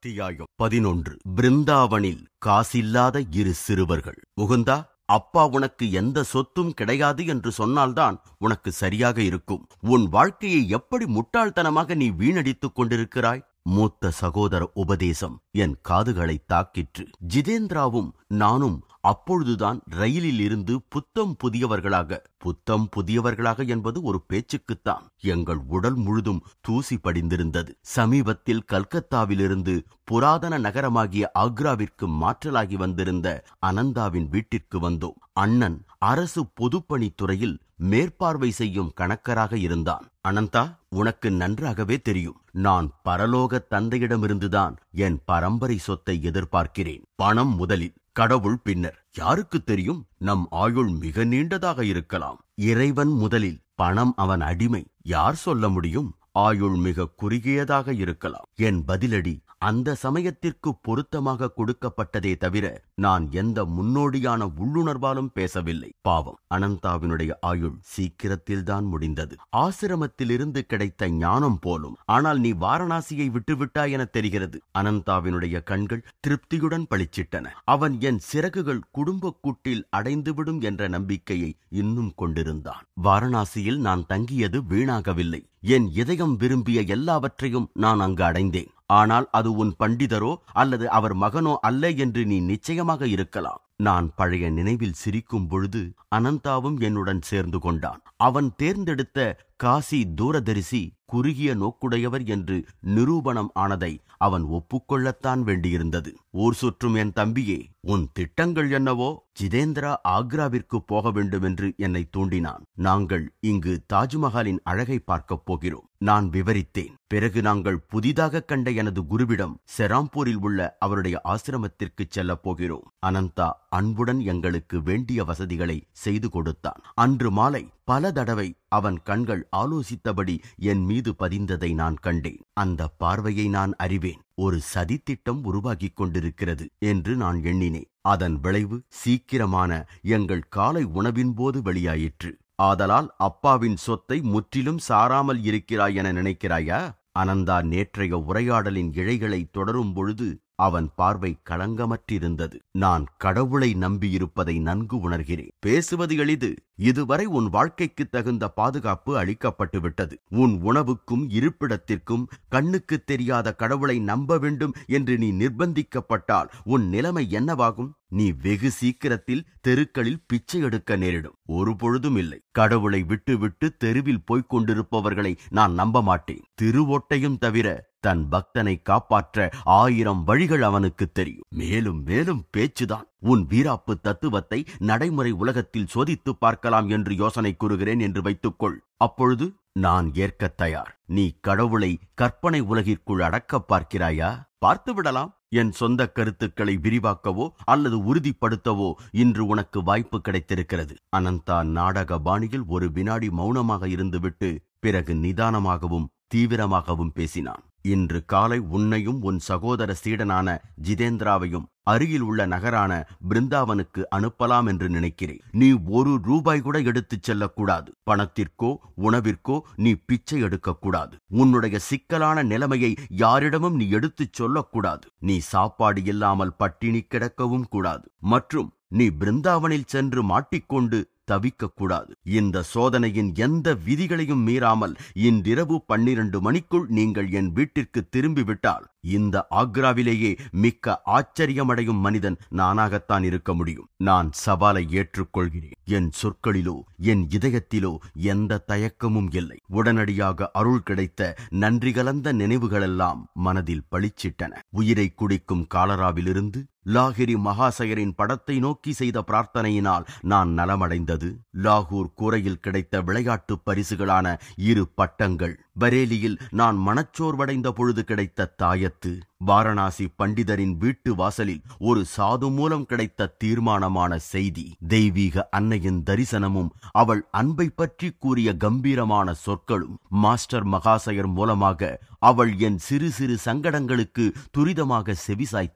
அத்தியாயம் பதினொன்று பிருந்தாவனில் காசில்லாத இரு சிறுவர்கள் முகுந்தா அப்பா உனக்கு எந்த சொத்தும் கிடையாது என்று சொன்னால்தான் உனக்கு சரியாக இருக்கும் உன் வாழ்க்கையை எப்படி முட்டாள்தனமாக நீ வீணடித்துக் கொண்டிருக்கிறாய் மூத்த சகோதர உபதேசம் என் காதுகளை தாக்கிற்று ஜிதேந்திராவும் நானும் அப்பொழுதுதான் ரயிலில் இருந்து புத்தம் புதியவர்களாக புத்தம் புதியவர்களாக என்பது ஒரு பேச்சுக்குத்தான் எங்கள் உடல் முழுதும் தூசி படிந்திருந்தது சமீபத்தில் கல்கத்தாவிலிருந்து புராதன நகரமாகிய ஆக்ராவிற்கு மாற்றலாகி வந்திருந்த அனந்தாவின் வீட்டிற்கு வந்தோம் அண்ணன் அரசு பொதுப்பணித்துறையில் மேற்பார்வை செய்யும் கணக்கராக இருந்தான் அனந்தா உனக்கு நன்றாகவே தெரியும் நான் பரலோக தந்தையிடமிருந்துதான் என் பரம்பரை சொத்தை எதிர்பார்க்கிறேன் பணம் முதலில் கடவுள் பின்னர் யாருக்கு தெரியும் நம் ஆயுள் மிக நீண்டதாக இருக்கலாம் இறைவன் முதலில் பணம் அவன் அடிமை யார் சொல்ல முடியும் ஆயுள் மிக குறுகியதாக இருக்கலாம் என் பதிலடி அந்த சமயத்திற்கு பொருத்தமாக கொடுக்கப்பட்டதே தவிர நான் எந்த முன்னோடியான உள்ளுணர்வாலும் பேசவில்லை பாவம் அனந்தாவினுடைய ஆயுள் சீக்கிரத்தில்தான் முடிந்தது ஆசிரமத்திலிருந்து கிடைத்த ஞானம் போலும் ஆனால் நீ வாரணாசியை விட்டுவிட்டாய் என தெரிகிறது அனந்தாவினுடைய கண்கள் திருப்தியுடன் பளிச்சிட்டன அவன் என் சிறகுகள் குடும்ப கூட்டில் அடைந்துவிடும் என்ற நம்பிக்கையை இன்னும் கொண்டிருந்தான் வாரணாசியில் நான் தங்கியது வீணாகவில்லை என் இதயம் விரும்பிய எல்லாவற்றையும் நான் அங்கு அடைந்தேன் ஆனால் அது உன் பண்டிதரோ அல்லது அவர் மகனோ அல்ல என்று நீ நிச்சயமாக இருக்கலாம் நான் பழைய நினைவில் சிரிக்கும் பொழுது அனந்தாவும் என்னுடன் சேர்ந்து கொண்டான் அவன் தேர்ந்தெடுத்த காசி தூரதரிசி குறுகிய நோக்குடையவர் என்று நிரூபணம் ஆனதை அவன் ஒப்புக்கொள்ளத்தான் வேண்டியிருந்தது ஊர் சுற்றும் என் தம்பியே உன் திட்டங்கள் என்னவோ ஜிதேந்திரா ஆக்ராவிற்கு போக வேண்டும் என்று என்னை தூண்டினான் நாங்கள் இங்கு தாஜ்மஹாலின் அழகை பார்க்கப் போகிறோம் நான் விவரித்தேன் பிறகு நாங்கள் புதிதாக கண்ட எனது குருவிடம் செராம்பூரில் உள்ள அவருடைய ஆசிரமத்திற்கு செல்லப் போகிறோம் அனந்தா அன்புடன் எங்களுக்கு வேண்டிய வசதிகளை செய்து கொடுத்தான் அன்று மாலை பல தடவை அவன் கண்கள் ஆலோசித்தபடி என் மீது பதிந்ததை நான் கண்டேன் அந்த பார்வையை நான் அறிவேன் ஒரு சதித்திட்டம் உருவாகிக் கொண்டிருக்கிறது என்று நான் எண்ணினேன் அதன் விளைவு சீக்கிரமான எங்கள் காலை உணவின் போது வெளியாயிற்று ஆதலால் அப்பாவின் சொத்தை முற்றிலும் சாராமல் இருக்கிறாய் என நினைக்கிறாயா அனந்தா நேற்றைய உரையாடலின் இழைகளை தொடரும் பொழுது அவன் பார்வை களங்கமற்றிருந்தது நான் கடவுளை நம்பியிருப்பதை நன்கு உணர்கிறேன் பேசுவது எளிது இதுவரை உன் வாழ்க்கைக்கு தகுந்த பாதுகாப்பு அளிக்கப்பட்டு விட்டது உன் உணவுக்கும் இருப்பிடத்திற்கும் கண்ணுக்கு தெரியாத கடவுளை நம்ப வேண்டும் என்று நீ நிர்பந்திக்கப்பட்டால் உன் நிலைமை என்னவாகும் நீ வெகு சீக்கிரத்தில் தெருக்களில் பிச்சை எடுக்க நேரிடும் ஒரு பொழுதும் இல்லை கடவுளை விட்டு விட்டு தெருவில் போய்க் கொண்டிருப்பவர்களை நான் நம்ப மாட்டேன் திருவொட்டையும் தவிர தன் பக்தனை காப்பாற்ற ஆயிரம் வழிகள் அவனுக்கு தெரியும் மேலும் மேலும் பேச்சுதான் உன் வீராப்பு தத்துவத்தை நடைமுறை உலகத்தில் சோதித்து பார்க்கலாம் என்று யோசனை கூறுகிறேன் என்று வைத்துக்கொள் அப்பொழுது நான் ஏற்கத் தயார் நீ கடவுளை கற்பனை உலகிற்குள் அடக்கப் பார்க்கிறாயா பார்த்து விடலாம் என் சொந்த கருத்துக்களை விரிவாக்கவோ அல்லது உறுதிப்படுத்தவோ இன்று உனக்கு வாய்ப்பு கிடைத்திருக்கிறது அனந்தா நாடக பாணியில் ஒரு வினாடி மௌனமாக இருந்துவிட்டு பிறகு நிதானமாகவும் தீவிரமாகவும் பேசினான் இன்று காலை உன்னையும் உன் சகோதர சீடனான ஜிதேந்திராவையும் அருகில் உள்ள நகரான பிருந்தாவனுக்கு அனுப்பலாம் என்று நினைக்கிறேன் நீ ஒரு ரூபாய் கூட எடுத்துச் செல்லக்கூடாது பணத்திற்கோ உணவிற்கோ நீ பிச்சை எடுக்கக்கூடாது உன்னுடைய சிக்கலான நிலைமையை யாரிடமும் நீ எடுத்துச் சொல்லக்கூடாது நீ சாப்பாடு இல்லாமல் பட்டினி கிடக்கவும் கூடாது மற்றும் நீ பிருந்தாவனில் சென்று மாட்டிக்கொண்டு தவிக்கக்கூடாது இந்த சோதனையின் எந்த விதிகளையும் மீறாமல் இன்றிரவு பன்னிரண்டு மணிக்குள் நீங்கள் என் வீட்டிற்கு திரும்பிவிட்டால் இந்த ஆக்ராவிலேயே மிக்க ஆச்சரியமடையும் மனிதன் நானாகத்தான் இருக்க முடியும் நான் சவாலை ஏற்றுக்கொள்கிறேன் என் சொற்களிலோ என் இதயத்திலோ எந்த தயக்கமும் இல்லை உடனடியாக அருள் கிடைத்த நன்றி கலந்த நினைவுகளெல்லாம் மனதில் பளிச்சிட்டன உயிரை குடிக்கும் காலராவிலிருந்து லாகிரி மகாசயரின் படத்தை நோக்கி செய்த பிரார்த்தனையினால் நான் நலமடைந்தது லாகூர் கூரையில் கிடைத்த விளையாட்டு பரிசுகளான இரு பட்டங்கள் பரேலியில் நான் மனச்சோர்வடைந்த பொழுது கிடைத்த தாயத்து வாரணாசி பண்டிதரின் வீட்டு வாசலில் ஒரு சாது மூலம் கிடைத்த தீர்மானமான செய்தி தெய்வீக அன்னையின் தரிசனமும் அவள் அன்பை பற்றி கூறிய கம்பீரமான சொற்களும் மாஸ்டர் மகாசயர் மூலமாக அவள் என் சிறு சிறு சங்கடங்களுக்கு துரிதமாக செவிசாய்த்தது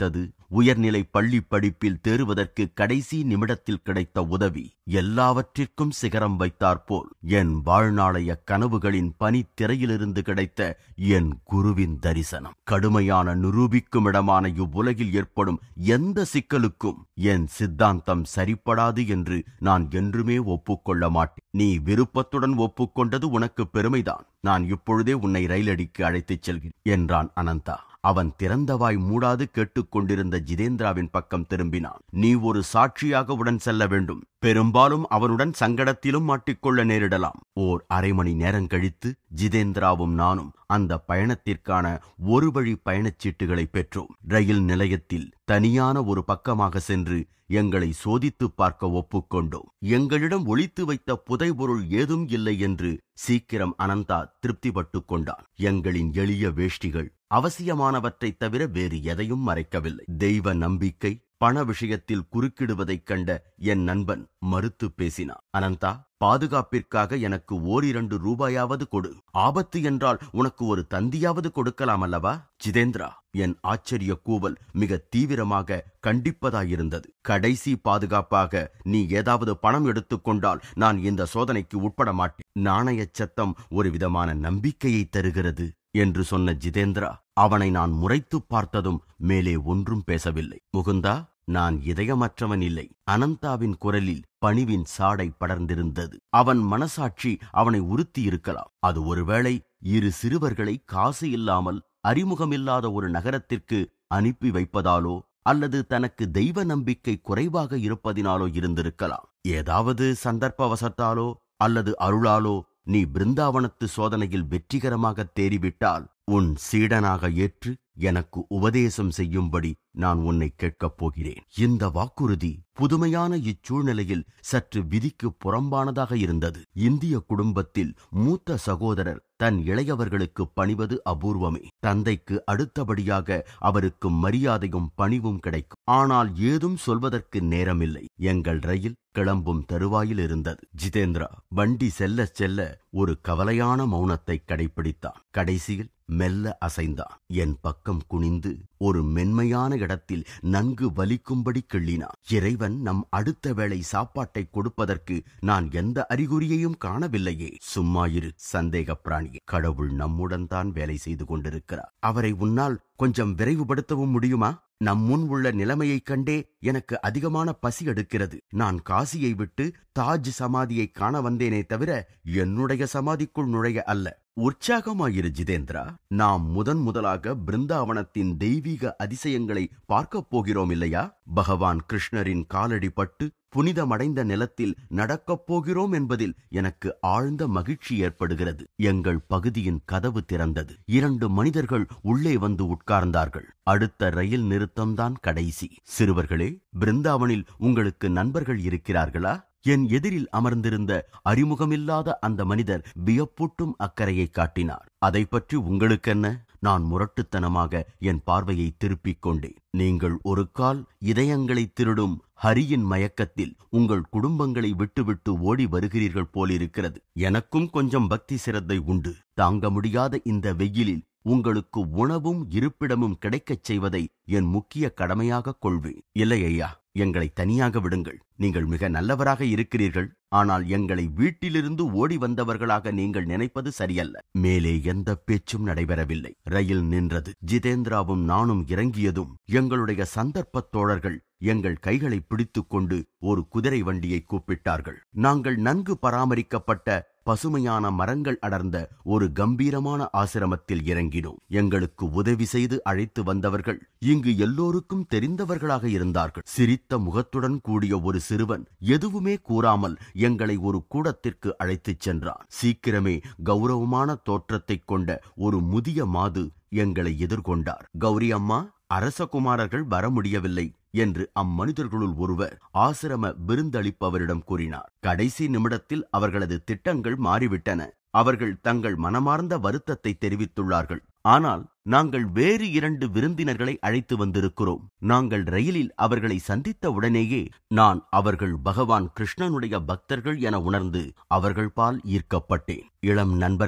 உயர்நிலை பள்ளி படிப்பில் தேறுவதற்கு கடைசி நிமிடத்தில் கிடைத்த உதவி எல்லாவற்றிற்கும் சிகரம் வைத்தாற்போல் என் வாழ்நாளைய கனவுகளின் பனித்திரையிலிருந்து கிடைத்த என் குருவின் தரிசனம் கடுமையான நிரூபிக்கும் இடமான இவ்வுலகில் ஏற்படும் எந்த சிக்கலுக்கும் என் சித்தாந்தம் சரிப்படாது என்று நான் என்றுமே ஒப்புக்கொள்ள மாட்டேன் நீ விருப்பத்துடன் ஒப்புக்கொண்டது உனக்கு பெருமைதான் நான் இப்பொழுதே உன்னை ரயிலடிக்கு அழைத்துச் செல்கிறேன் என்றான் அனந்தா அவன் திறந்தவாய் மூடாது கேட்டுக்கொண்டிருந்த ஜிதேந்திராவின் பக்கம் திரும்பினான் நீ ஒரு சாட்சியாக உடன் செல்ல வேண்டும் பெரும்பாலும் அவனுடன் சங்கடத்திலும் மாட்டிக்கொள்ள நேரிடலாம் ஓர் அரை மணி நேரம் கழித்து ஜிதேந்திராவும் நானும் அந்த பயணத்திற்கான ஒரு வழி பயணச்சீட்டுகளை பெற்றோம் ரயில் நிலையத்தில் தனியான ஒரு பக்கமாக சென்று எங்களை சோதித்துப் பார்க்க ஒப்புக்கொண்டோம் எங்களிடம் ஒளித்து வைத்த புதைபொருள் ஏதும் இல்லை என்று சீக்கிரம் அனந்தா திருப்திப்பட்டுக் கொண்டான் எங்களின் எளிய வேஷ்டிகள் அவசியமானவற்றைத் தவிர வேறு எதையும் மறைக்கவில்லை தெய்வ நம்பிக்கை பண விஷயத்தில் குறுக்கிடுவதைக் கண்ட என் நண்பன் மறுத்து பேசினான் அனந்தா பாதுகாப்பிற்காக எனக்கு ஓரிரண்டு ரூபாயாவது கொடு ஆபத்து என்றால் உனக்கு ஒரு தந்தியாவது கொடுக்கலாம் அல்லவா ஜிதேந்திரா என் ஆச்சரிய கூவல் மிக தீவிரமாக கண்டிப்பதாயிருந்தது கடைசி பாதுகாப்பாக நீ ஏதாவது பணம் எடுத்துக்கொண்டால் நான் இந்த சோதனைக்கு உட்பட மாட்டேன் நாணயச் சத்தம் ஒரு விதமான நம்பிக்கையை தருகிறது என்று சொன்ன ஜிதேந்திரா அவனை நான் முறைத்துப் பார்த்ததும் மேலே ஒன்றும் பேசவில்லை முகுந்தா நான் இதயமற்றவன் இல்லை அனந்தாவின் குரலில் பணிவின் சாடை படர்ந்திருந்தது அவன் மனசாட்சி அவனை உறுத்தி இருக்கலாம் அது ஒருவேளை இரு சிறுவர்களை காசு இல்லாமல் அறிமுகமில்லாத ஒரு நகரத்திற்கு அனுப்பி வைப்பதாலோ அல்லது தனக்கு தெய்வ நம்பிக்கை குறைவாக இருப்பதினாலோ இருந்திருக்கலாம் ஏதாவது சந்தர்ப்பவசத்தாலோ அல்லது அருளாலோ நீ பிருந்தாவனத்து சோதனையில் வெற்றிகரமாக தேறிவிட்டால் உன் சீடனாக ஏற்று எனக்கு உபதேசம் செய்யும்படி நான் உன்னை கேட்கப் போகிறேன் இந்த வாக்குறுதி புதுமையான இச்சூழ்நிலையில் சற்று விதிக்கு புறம்பானதாக இருந்தது இந்திய குடும்பத்தில் மூத்த சகோதரர் தன் இளையவர்களுக்கு பணிவது அபூர்வமே தந்தைக்கு அடுத்தபடியாக அவருக்கு மரியாதையும் பணிவும் கிடைக்கும் ஆனால் ஏதும் சொல்வதற்கு நேரமில்லை எங்கள் ரயில் கிளம்பும் தருவாயில் இருந்தது ஜிதேந்திரா வண்டி செல்ல செல்ல ஒரு கவலையான மௌனத்தை கடைபிடித்தான் கடைசியில் மெல்ல அசைந்தான் என் பக்கம் குனிந்து ஒரு மென்மையான இடத்தில் நன்கு வலிக்கும்படி கிள்ளினான் இறைவன் நம் அடுத்த வேளை சாப்பாட்டை கொடுப்பதற்கு நான் எந்த அறிகுறியையும் காணவில்லையே சும்மா இரு சந்தேக பிராணியே கடவுள் நம்முடன் தான் வேலை செய்து கொண்டிருக்கிறார் அவரை உன்னால் கொஞ்சம் விரைவுபடுத்தவும் முடியுமா நம் முன் உள்ள நிலைமையைக் கண்டே எனக்கு அதிகமான பசி எடுக்கிறது நான் காசியை விட்டு தாஜ் சமாதியை காண வந்தேனே தவிர என்னுடைய சமாதிக்குள் நுழைய அல்ல உற்சாகமாயிரு ஜிதேந்திரா நாம் முதன் முதலாக பிருந்தாவனத்தின் தெய்வீக அதிசயங்களை பார்க்கப் போகிறோம் இல்லையா பகவான் கிருஷ்ணரின் காலடி பட்டு புனிதமடைந்த நிலத்தில் நடக்கப் போகிறோம் என்பதில் எனக்கு ஆழ்ந்த மகிழ்ச்சி ஏற்படுகிறது எங்கள் பகுதியின் கதவு திறந்தது இரண்டு மனிதர்கள் உள்ளே வந்து உட்கார்ந்தார்கள் அடுத்த ரயில் நிறுத்தம்தான் கடைசி சிறுவர்களே பிருந்தாவனில் உங்களுக்கு நண்பர்கள் இருக்கிறார்களா என் எதிரில் அமர்ந்திருந்த அறிமுகமில்லாத அந்த மனிதர் வியப்பூட்டும் அக்கறையை காட்டினார் அதை பற்றி உங்களுக்கென்ன நான் முரட்டுத்தனமாக என் பார்வையை திருப்பிக் கொண்டேன் நீங்கள் ஒரு கால் இதயங்களை திருடும் ஹரியின் மயக்கத்தில் உங்கள் குடும்பங்களை விட்டுவிட்டு ஓடி வருகிறீர்கள் போலிருக்கிறது எனக்கும் கொஞ்சம் பக்தி சிரத்தை உண்டு தாங்க முடியாத இந்த வெயிலில் உங்களுக்கு உணவும் இருப்பிடமும் கிடைக்கச் செய்வதை என் முக்கிய கடமையாக கொள்வேன் இல்லை ஐயா எங்களை தனியாக விடுங்கள் நீங்கள் மிக நல்லவராக இருக்கிறீர்கள் ஆனால் எங்களை வீட்டிலிருந்து ஓடி வந்தவர்களாக நீங்கள் நினைப்பது சரியல்ல மேலே எந்த பேச்சும் நடைபெறவில்லை ரயில் நின்றது ஜிதேந்திராவும் நானும் இறங்கியதும் எங்களுடைய சந்தர்ப்பத் தோழர்கள் எங்கள் கைகளை பிடித்துக்கொண்டு ஒரு குதிரை வண்டியை கூப்பிட்டார்கள் நாங்கள் நன்கு பராமரிக்கப்பட்ட பசுமையான மரங்கள் அடர்ந்த ஒரு கம்பீரமான ஆசிரமத்தில் இறங்கினோம் எங்களுக்கு உதவி செய்து அழைத்து வந்தவர்கள் இங்கு எல்லோருக்கும் தெரிந்தவர்களாக இருந்தார்கள் சிரித்த முகத்துடன் கூடிய ஒரு சிறுவன் எதுவுமே கூறாமல் எங்களை ஒரு கூடத்திற்கு அழைத்துச் சென்றான் சீக்கிரமே கௌரவமான தோற்றத்தைக் கொண்ட ஒரு முதிய மாது எங்களை எதிர்கொண்டார் கௌரி அம்மா அரசகுமாரர்கள் வர முடியவில்லை என்று அம்மனிதர்களுள் ஒருவர் ஆசிரம விருந்தளிப்பவரிடம் கூறினார் கடைசி நிமிடத்தில் அவர்களது திட்டங்கள் மாறிவிட்டன அவர்கள் தங்கள் மனமார்ந்த வருத்தத்தை தெரிவித்துள்ளார்கள் ஆனால் நாங்கள் வேறு இரண்டு விருந்தினர்களை அழைத்து வந்திருக்கிறோம் நாங்கள் ரயிலில் அவர்களை சந்தித்த உடனேயே நான் அவர்கள் பகவான் கிருஷ்ணனுடைய பக்தர்கள் என உணர்ந்து அவர்கள் பால் ஈர்க்கப்பட்டேன் இளம் நண்பர்களே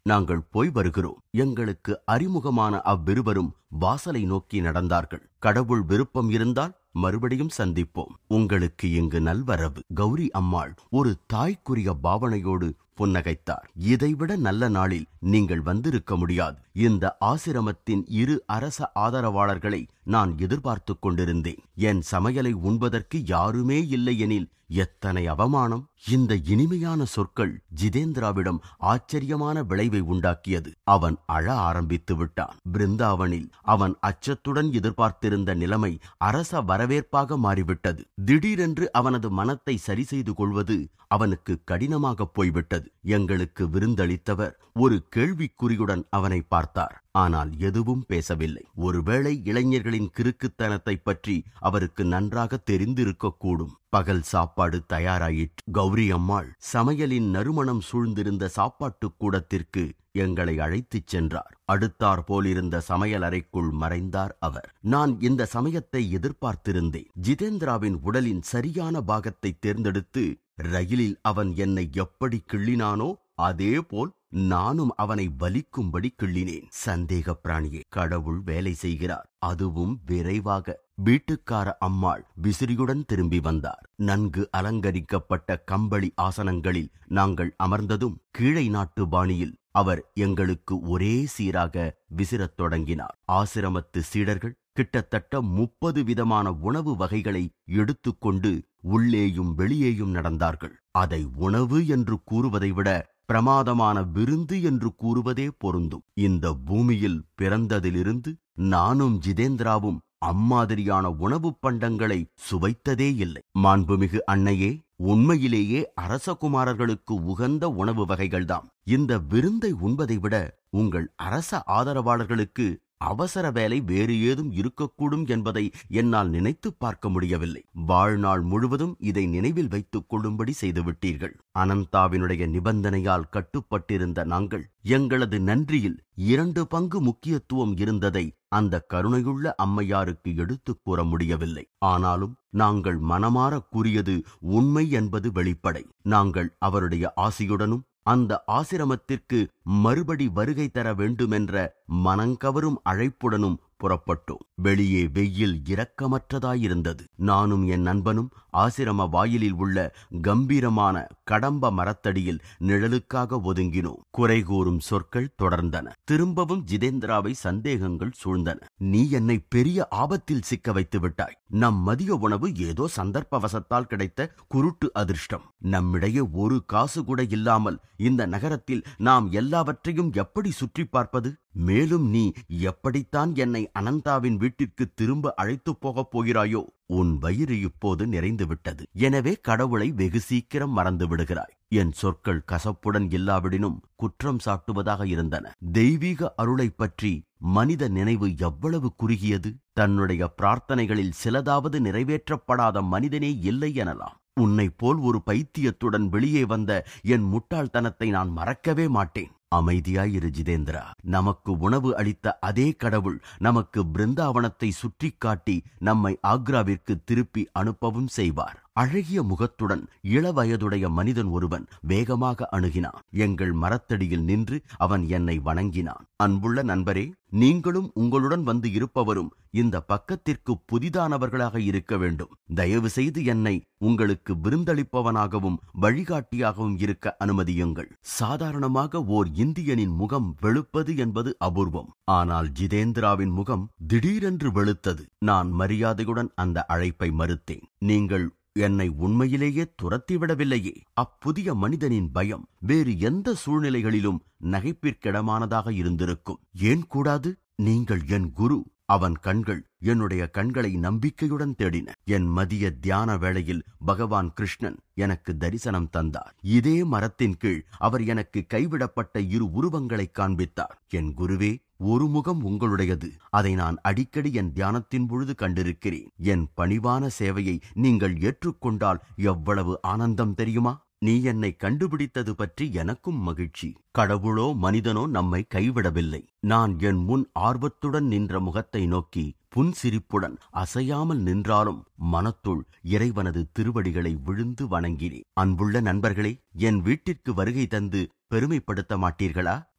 நாங்கள் போய் வருகிறோம் எங்களுக்கு அறிமுகமான அவ்விருவரும் வாசலை நோக்கி நடந்தார்கள் கடவுள் விருப்பம் இருந்தால் மறுபடியும் சந்திப்போம் உங்களுக்கு இங்கு நல்வரவு கௌரி அம்மாள் ஒரு தாய்க்குரிய பாவனையோடு புன்னகைத்தார் இதைவிட நல்ல நாளில் நீங்கள் வந்திருக்க முடியாது இந்த ஆசிரமத்தின் இரு அரச ஆதரவாளர்களை நான் எதிர்பார்த்துக் கொண்டிருந்தேன் என் சமையலை உண்பதற்கு யாருமே இல்லை எனில் எத்தனை அவமானம் இந்த இனிமையான சொற்கள் ஜிதேந்திராவிடம் ஆச்சரியமான விளைவை உண்டாக்கியது அவன் அழ ஆரம்பித்து விட்டான் பிருந்தாவனில் அவன் அச்சத்துடன் எதிர்பார்த்திருந்த நிலைமை அரச வரவேற்பாக மாறிவிட்டது திடீரென்று அவனது மனத்தை சரி செய்து கொள்வது அவனுக்கு கடினமாக போய்விட்டது எங்களுக்கு விருந்தளித்தவர் ஒரு கேள்விக்குறியுடன் அவனை பார்த்தார் ஆனால் எதுவும் பேசவில்லை ஒருவேளை இளைஞர்களின் கிறுக்குத்தனத்தைப் பற்றி அவருக்கு நன்றாக தெரிந்திருக்கக்கூடும் பகல் சாப்பாடு தயாராயிற்று கௌரி அம்மாள் சமையலின் நறுமணம் சூழ்ந்திருந்த சாப்பாட்டுக் கூடத்திற்கு எங்களை அழைத்துச் சென்றார் அடுத்தார் போலிருந்த சமையல் அறைக்குள் மறைந்தார் அவர் நான் இந்த சமயத்தை எதிர்பார்த்திருந்தேன் ஜிதேந்திராவின் உடலின் சரியான பாகத்தை தேர்ந்தெடுத்து ரயிலில் அவன் என்னை எப்படி கிள்ளினானோ அதேபோல் நானும் அவனை வலிக்கும்படி கிள்ளினேன் சந்தேக பிராணியே கடவுள் வேலை செய்கிறார் அதுவும் விரைவாக வீட்டுக்கார அம்மாள் விசிறியுடன் திரும்பி வந்தார் நன்கு அலங்கரிக்கப்பட்ட கம்பளி ஆசனங்களில் நாங்கள் அமர்ந்ததும் கீழை நாட்டு பாணியில் அவர் எங்களுக்கு ஒரே சீராக விசிறத் தொடங்கினார் ஆசிரமத்து சீடர்கள் கிட்டத்தட்ட முப்பது விதமான உணவு வகைகளை எடுத்துக்கொண்டு உள்ளேயும் வெளியேயும் நடந்தார்கள் அதை உணவு என்று கூறுவதை விட பிரமாதமான விருந்து என்று கூறுவதே பொருந்தும் இந்த பூமியில் பிறந்ததிலிருந்து நானும் ஜிதேந்திராவும் அம்மாதிரியான உணவுப் பண்டங்களை சுவைத்ததே இல்லை மாண்புமிகு அன்னையே உண்மையிலேயே அரசகுமாரர்களுக்கு உகந்த உணவு வகைகள்தாம் இந்த விருந்தை உண்பதை விட உங்கள் அரச ஆதரவாளர்களுக்கு அவசர வேலை வேறு ஏதும் இருக்கக்கூடும் என்பதை என்னால் நினைத்து பார்க்க முடியவில்லை வாழ்நாள் முழுவதும் இதை நினைவில் வைத்துக் கொள்ளும்படி செய்துவிட்டீர்கள் அனந்தாவினுடைய நிபந்தனையால் கட்டுப்பட்டிருந்த நாங்கள் எங்களது நன்றியில் இரண்டு பங்கு முக்கியத்துவம் இருந்ததை அந்த கருணையுள்ள அம்மையாருக்கு எடுத்துக் கூற முடியவில்லை ஆனாலும் நாங்கள் மனமாற கூறியது உண்மை என்பது வெளிப்படை நாங்கள் அவருடைய ஆசியுடனும் அந்த ஆசிரமத்திற்கு மறுபடி வருகை தர வேண்டுமென்ற மனங்கவரும் அழைப்புடனும் புறப்பட்டோம் வெளியே வெயில் இரக்கமற்றதாயிருந்தது நானும் என் நண்பனும் ஆசிரம வாயிலில் உள்ள கம்பீரமான கடம்ப மரத்தடியில் நிழலுக்காக ஒதுங்கினோம் குறை கூறும் சொற்கள் தொடர்ந்தன திரும்பவும் ஜிதேந்திராவை சந்தேகங்கள் சூழ்ந்தன நீ என்னை பெரிய ஆபத்தில் சிக்க வைத்து விட்டாய் நம் மதிய உணவு ஏதோ சந்தர்ப்பவசத்தால் கிடைத்த குருட்டு அதிர்ஷ்டம் நம்மிடையே ஒரு காசு கூட இல்லாமல் இந்த நகரத்தில் நாம் எல்லாவற்றையும் எப்படி சுற்றி பார்ப்பது மேலும் நீ எப்படித்தான் என்னை அனந்தாவின் வீட்டிற்கு திரும்ப அழைத்துப் போகப் போகிறாயோ உன் வயிறு இப்போது நிறைந்துவிட்டது எனவே கடவுளை வெகு சீக்கிரம் மறந்து விடுகிறாய் என் சொற்கள் கசப்புடன் இல்லாவிடினும் குற்றம் சாட்டுவதாக இருந்தன தெய்வீக அருளைப் பற்றி மனித நினைவு எவ்வளவு குறுகியது தன்னுடைய பிரார்த்தனைகளில் சிலதாவது நிறைவேற்றப்படாத மனிதனே இல்லை எனலாம் உன்னைப் போல் ஒரு பைத்தியத்துடன் வெளியே வந்த என் முட்டாள்தனத்தை நான் மறக்கவே மாட்டேன் அமைதியாயிரு ஜிதேந்திரா நமக்கு உணவு அளித்த அதே கடவுள் நமக்கு பிருந்தாவனத்தை சுற்றிக் காட்டி நம்மை ஆக்ராவிற்கு திருப்பி அனுப்பவும் செய்வார் அழகிய முகத்துடன் இளவயதுடைய மனிதன் ஒருவன் வேகமாக அணுகினான் எங்கள் மரத்தடியில் நின்று அவன் என்னை வணங்கினான் அன்புள்ள நண்பரே நீங்களும் உங்களுடன் வந்து இருப்பவரும் இந்த பக்கத்திற்கு புதிதானவர்களாக இருக்க வேண்டும் தயவு செய்து என்னை உங்களுக்கு விருந்தளிப்பவனாகவும் வழிகாட்டியாகவும் இருக்க அனுமதியுங்கள் சாதாரணமாக ஓர் இந்தியனின் முகம் வெளுப்பது என்பது அபூர்வம் ஆனால் ஜிதேந்திராவின் முகம் திடீரென்று வெளுத்தது நான் மரியாதையுடன் அந்த அழைப்பை மறுத்தேன் நீங்கள் என்னை உண்மையிலேயே துரத்திவிடவில்லையே அப்புதிய மனிதனின் பயம் வேறு எந்த சூழ்நிலைகளிலும் நகைப்பிற்கிடமானதாக இருந்திருக்கும் ஏன் கூடாது நீங்கள் என் குரு அவன் கண்கள் என்னுடைய கண்களை நம்பிக்கையுடன் தேடின என் மதிய தியான வேளையில் பகவான் கிருஷ்ணன் எனக்கு தரிசனம் தந்தார் இதே மரத்தின் கீழ் அவர் எனக்கு கைவிடப்பட்ட இரு உருவங்களை காண்பித்தார் என் குருவே ஒரு முகம் உங்களுடையது அதை நான் அடிக்கடி என் தியானத்தின் பொழுது கண்டிருக்கிறேன் என் பணிவான சேவையை நீங்கள் ஏற்றுக்கொண்டால் எவ்வளவு ஆனந்தம் தெரியுமா நீ என்னை கண்டுபிடித்தது பற்றி எனக்கும் மகிழ்ச்சி கடவுளோ மனிதனோ நம்மை கைவிடவில்லை நான் என் முன் ஆர்வத்துடன் நின்ற முகத்தை நோக்கி புன்சிரிப்புடன் அசையாமல் நின்றாலும் மனத்துள் இறைவனது திருவடிகளை விழுந்து வணங்கினேன் அன்புள்ள நண்பர்களே என் வீட்டிற்கு வருகை தந்து பெருமைப்படுத்த மாட்டீர்களா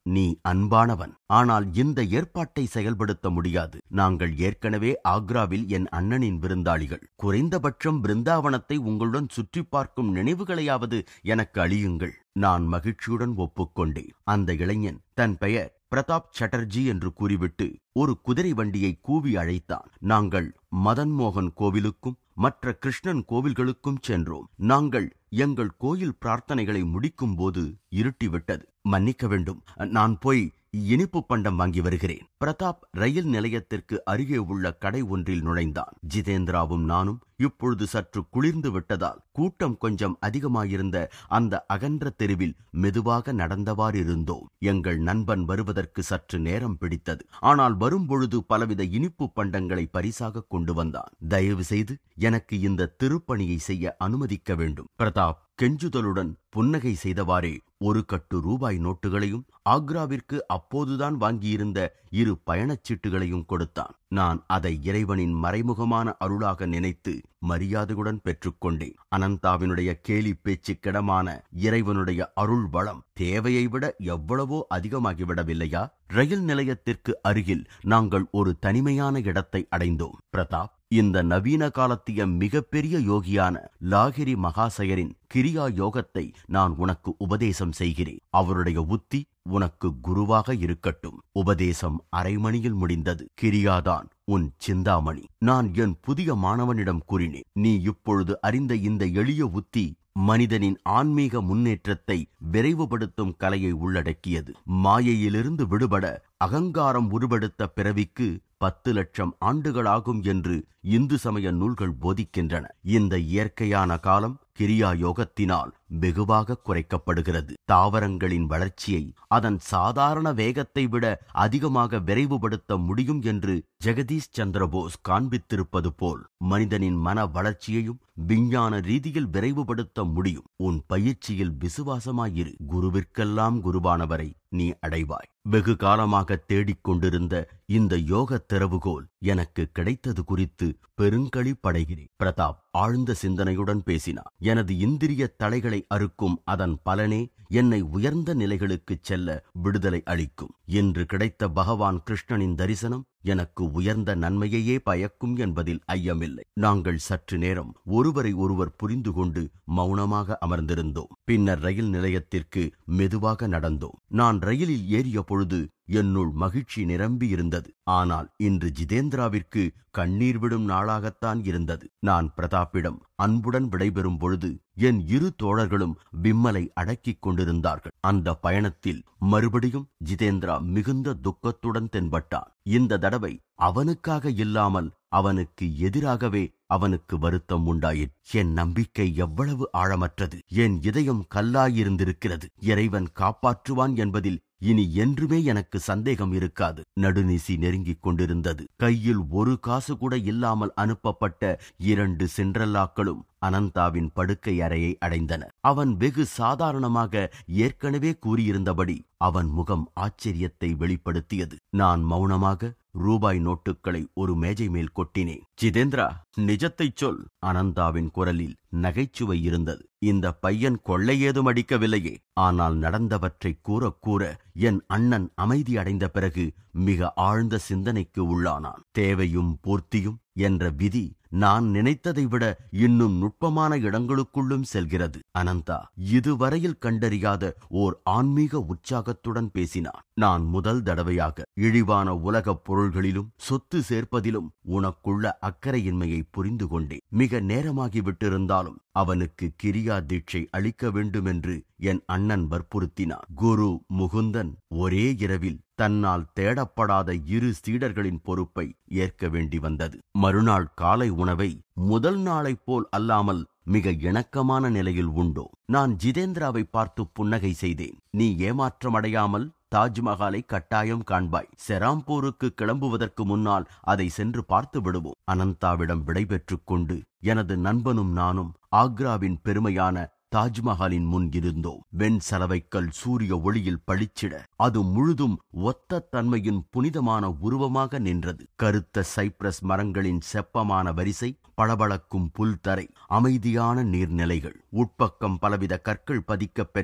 நீ அன்பானவன் ஆனால் இந்த ஏற்பாட்டை செயல்படுத்த முடியாது நாங்கள் ஏற்கனவே ஆக்ராவில் என் அண்ணனின் விருந்தாளிகள் குறைந்தபட்சம் பிருந்தாவனத்தை உங்களுடன் சுற்றி பார்க்கும் நினைவுகளையாவது எனக்கு அழியுங்கள் நான் மகிழ்ச்சியுடன் ஒப்புக்கொண்டேன் அந்த இளைஞன் தன் பெயர் பிரதாப் சட்டர்ஜி என்று கூறிவிட்டு ஒரு குதிரை வண்டியை கூவி அழைத்தான் நாங்கள் மதன் மோகன் கோவிலுக்கும் மற்ற கிருஷ்ணன் கோவில்களுக்கும் சென்றோம் நாங்கள் எங்கள் கோயில் பிரார்த்தனைகளை முடிக்கும் போது இருட்டிவிட்டது மன்னிக்க வேண்டும் நான் போய் இனிப்பு பண்டம் வாங்கி வருகிறேன் பிரதாப் ரயில் நிலையத்திற்கு அருகே உள்ள கடை ஒன்றில் நுழைந்தான் ஜிதேந்திராவும் நானும் இப்பொழுது சற்று குளிர்ந்து விட்டதால் கூட்டம் கொஞ்சம் அதிகமாயிருந்த அந்த அகன்ற தெருவில் மெதுவாக நடந்தவாறு இருந்தோம் எங்கள் நண்பன் வருவதற்கு சற்று நேரம் பிடித்தது ஆனால் வரும்பொழுது பலவித இனிப்பு பண்டங்களை பரிசாக கொண்டு வந்தான் தயவு செய்து எனக்கு இந்த திருப்பணியை செய்ய அனுமதிக்க வேண்டும் பிரதாப் கெஞ்சுதலுடன் புன்னகை செய்தவாறே ஒரு கட்டு ரூபாய் நோட்டுகளையும் ஆக்ராவிற்கு அப்போதுதான் வாங்கியிருந்த இரு பயணச்சீட்டுகளையும் கொடுத்தான் நான் அதை இறைவனின் மறைமுகமான அருளாக நினைத்து மரியாதையுடன் பெற்றுக்கொண்டேன் அனந்தாவினுடைய கேலி பேச்சுக்கிடமான இறைவனுடைய அருள் வளம் தேவையை விட எவ்வளவோ அதிகமாகிவிடவில்லையா ரயில் நிலையத்திற்கு அருகில் நாங்கள் ஒரு தனிமையான இடத்தை அடைந்தோம் பிரதாப் இந்த நவீன காலத்திய மிகப்பெரிய யோகியான லாகிரி மகாசயரின் கிரியா யோகத்தை நான் உனக்கு உபதேசம் செய்கிறேன் அவருடைய உத்தி உனக்கு குருவாக இருக்கட்டும் உபதேசம் அரை மணியில் முடிந்தது கிரியாதான் உன் சிந்தாமணி நான் என் புதிய மாணவனிடம் கூறினேன் நீ இப்பொழுது அறிந்த இந்த எளிய உத்தி மனிதனின் ஆன்மீக முன்னேற்றத்தை விரைவுபடுத்தும் கலையை உள்ளடக்கியது மாயையிலிருந்து விடுபட அகங்காரம் உருவெடுத்த பிறவிக்கு பத்து லட்சம் ஆண்டுகளாகும் என்று இந்து சமய நூல்கள் போதிக்கின்றன இந்த இயற்கையான காலம் கிரியா யோகத்தினால் வெகுவாக குறைக்கப்படுகிறது தாவரங்களின் வளர்ச்சியை அதன் சாதாரண வேகத்தை விட அதிகமாக விரைவுபடுத்த முடியும் என்று ஜெகதீஷ் சந்திரபோஸ் காண்பித்திருப்பது போல் மனிதனின் மன வளர்ச்சியையும் விஞ்ஞான ரீதியில் விரைவுபடுத்த முடியும் உன் பயிற்சியில் விசுவாசமாயிரு குருவிற்கெல்லாம் குருவானவரை நீ அடைவாய் வெகு காலமாக தேடிக் கொண்டிருந்த இந்த யோக திறவுகோல் எனக்கு கிடைத்தது குறித்து பெருங்களி படைகிறேன் பிரதாப் ஆழ்ந்த சிந்தனையுடன் பேசினார் எனது இந்திரிய தலைகளை அறுக்கும் அதன் பலனே என்னை உயர்ந்த நிலைகளுக்குச் செல்ல விடுதலை அளிக்கும் இன்று கிடைத்த பகவான் கிருஷ்ணனின் தரிசனம் எனக்கு உயர்ந்த நன்மையையே பயக்கும் என்பதில் ஐயமில்லை நாங்கள் சற்று நேரம் ஒருவரை ஒருவர் புரிந்து கொண்டு மௌனமாக அமர்ந்திருந்தோம் பின்னர் ரயில் நிலையத்திற்கு மெதுவாக நடந்தோம் நான் ரயிலில் ஏறிய பொழுது என்னுள் மகிழ்ச்சி நிரம்பி இருந்தது ஆனால் இன்று ஜிதேந்திராவிற்கு கண்ணீர் விடும் நாளாகத்தான் இருந்தது நான் பிரதாப்பிடம் அன்புடன் விடைபெறும் பொழுது என் இரு தோழர்களும் விம்மலை அடக்கிக் கொண்டிருந்தார்கள் அந்த பயணத்தில் மறுபடியும் ஜிதேந்திரா மிகுந்த துக்கத்துடன் தென்பட்டான் இந்த தடவை அவனுக்காக இல்லாமல் அவனுக்கு எதிராகவே அவனுக்கு வருத்தம் உண்டாயிற்று என் நம்பிக்கை எவ்வளவு ஆழமற்றது என் இதயம் கல்லாயிருந்திருக்கிறது இறைவன் காப்பாற்றுவான் என்பதில் இனி என்றுமே எனக்கு சந்தேகம் இருக்காது நடுநிசி நெருங்கிக் கொண்டிருந்தது கையில் ஒரு காசு கூட இல்லாமல் அனுப்பப்பட்ட இரண்டு சென்ட்ரல்லாக்களும் அனந்தாவின் படுக்கை அறையை அடைந்தன அவன் வெகு சாதாரணமாக ஏற்கனவே கூறியிருந்தபடி அவன் முகம் ஆச்சரியத்தை வெளிப்படுத்தியது நான் மௌனமாக ரூபாய் நோட்டுகளை ஒரு மேஜை மேல் கொட்டினேன் ஜிதேந்திரா நிஜத்தைச் சொல் அனந்தாவின் குரலில் நகைச்சுவை இருந்தது இந்த பையன் கொள்ளை ஏதும் அடிக்கவில்லையே ஆனால் நடந்தவற்றை கூற கூற என் அண்ணன் அமைதி அடைந்த பிறகு மிக ஆழ்ந்த சிந்தனைக்கு உள்ளானான் தேவையும் பூர்த்தியும் என்ற விதி நான் நினைத்ததை விட இன்னும் நுட்பமான இடங்களுக்குள்ளும் செல்கிறது அனந்தா இதுவரையில் கண்டறியாத ஓர் ஆன்மீக உற்சாகத்துடன் பேசினான் நான் முதல் தடவையாக இழிவான உலகப் பொருள்களிலும் சொத்து சேர்ப்பதிலும் உனக்குள்ள அக்கறையின்மையை புரிந்து கொண்டேன் மிக நேரமாகி விட்டிருந்தாலும் அவனுக்கு கிரியா தீட்சை அளிக்க வேண்டுமென்று என் அண்ணன் வற்புறுத்தினான் குரு முகுந்தன் ஒரே இரவில் தன்னால் தேடப்படாத இரு சீடர்களின் பொறுப்பை ஏற்க வேண்டி வந்தது மறுநாள் காலை உணவை முதல் நாளைப் போல் அல்லாமல் மிக இணக்கமான நிலையில் உண்டோ நான் ஜிதேந்திராவை பார்த்து புன்னகை செய்தேன் நீ ஏமாற்றமடையாமல் தாஜ்மஹாலை கட்டாயம் காண்பாய் செராம்பூருக்கு கிளம்புவதற்கு முன்னால் அதை சென்று பார்த்து விடுவோம் அனந்தாவிடம் விடைபெற்றுக் கொண்டு எனது நண்பனும் நானும் ஆக்ராவின் பெருமையான தாஜ்மஹாலின் முன் இருந்தோம் வெண் சலவைக்கல் சூரிய ஒளியில் பளிச்சிட அது முழுதும் ஒத்த தன்மையின் புனிதமான உருவமாக நின்றது கருத்த சைப்ரஸ் மரங்களின் செப்பமான வரிசை பளபளக்கும் புல்தரை அமைதியான நீர்நிலைகள் உட்பக்கம் பலவித கற்கள் பதிக்கப் பெற்ற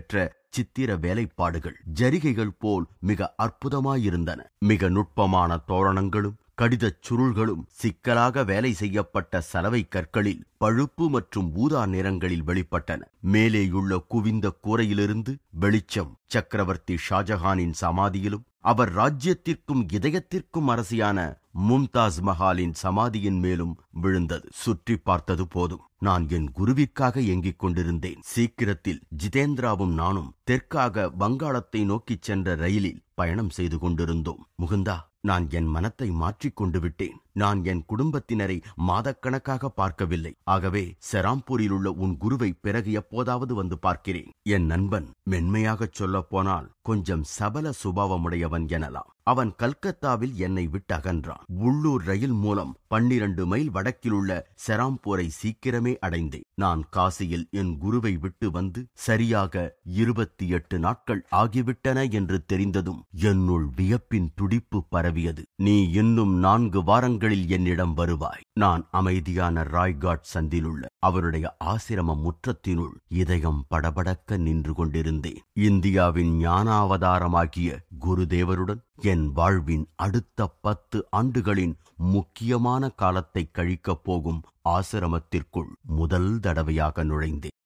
சித்திர வேலைப்பாடுகள் ஜரிகைகள் போல் மிக அற்புதமாயிருந்தன மிக நுட்பமான தோரணங்களும் கடிதச் சுருள்களும் சிக்கலாக வேலை செய்யப்பட்ட சலவை கற்களில் பழுப்பு மற்றும் ஊதா நிறங்களில் வெளிப்பட்டன மேலேயுள்ள குவிந்த கூரையிலிருந்து வெளிச்சம் சக்கரவர்த்தி ஷாஜஹானின் சமாதியிலும் அவர் ராஜ்யத்திற்கும் இதயத்திற்கும் அரசியான மும்தாஸ் மஹாலின் சமாதியின் மேலும் விழுந்தது சுற்றி பார்த்தது போதும் நான் என் குருவிற்காக ஏங்கிக் கொண்டிருந்தேன் சீக்கிரத்தில் ஜிதேந்திராவும் நானும் தெற்காக வங்காளத்தை நோக்கிச் சென்ற ரயிலில் பயணம் செய்து கொண்டிருந்தோம் முகுந்தா நான் என் மனத்தை மாற்றிக் கொண்டு விட்டேன் நான் என் குடும்பத்தினரை மாதக்கணக்காக பார்க்கவில்லை ஆகவே செராம்பூரில் உள்ள உன் குருவை பிறகு எப்போதாவது வந்து பார்க்கிறேன் என் நண்பன் மென்மையாகச் சொல்லப் போனால் கொஞ்சம் சபல சுபாவமுடையவன் எனலாம் அவன் கல்கத்தாவில் என்னை விட்டு அகன்றான் உள்ளூர் ரயில் மூலம் பன்னிரண்டு மைல் வடக்கில் உள்ள செராம்பூரை சீக்கிரமே அடைந்தேன் நான் காசியில் என் குருவை விட்டு வந்து சரியாக இருபத்தி எட்டு நாட்கள் ஆகிவிட்டன என்று தெரிந்ததும் என்னுள் வியப்பின் துடிப்பு பரவியது நீ இன்னும் நான்கு வாரங்களில் என்னிடம் வருவாய் நான் அமைதியான ராய்காட் சந்திலுள்ள அவருடைய ஆசிரம முற்றத்தினுள் இதயம் படபடக்க நின்று கொண்டிருந்தேன் இந்தியாவின் ஞானாவதாரமாகிய குருதேவருடன் என் வாழ்வின் அடுத்த பத்து ஆண்டுகளின் முக்கியமான காலத்தை கழிக்கப் போகும் ஆசிரமத்திற்குள் முதல் தடவையாக நுழைந்தேன்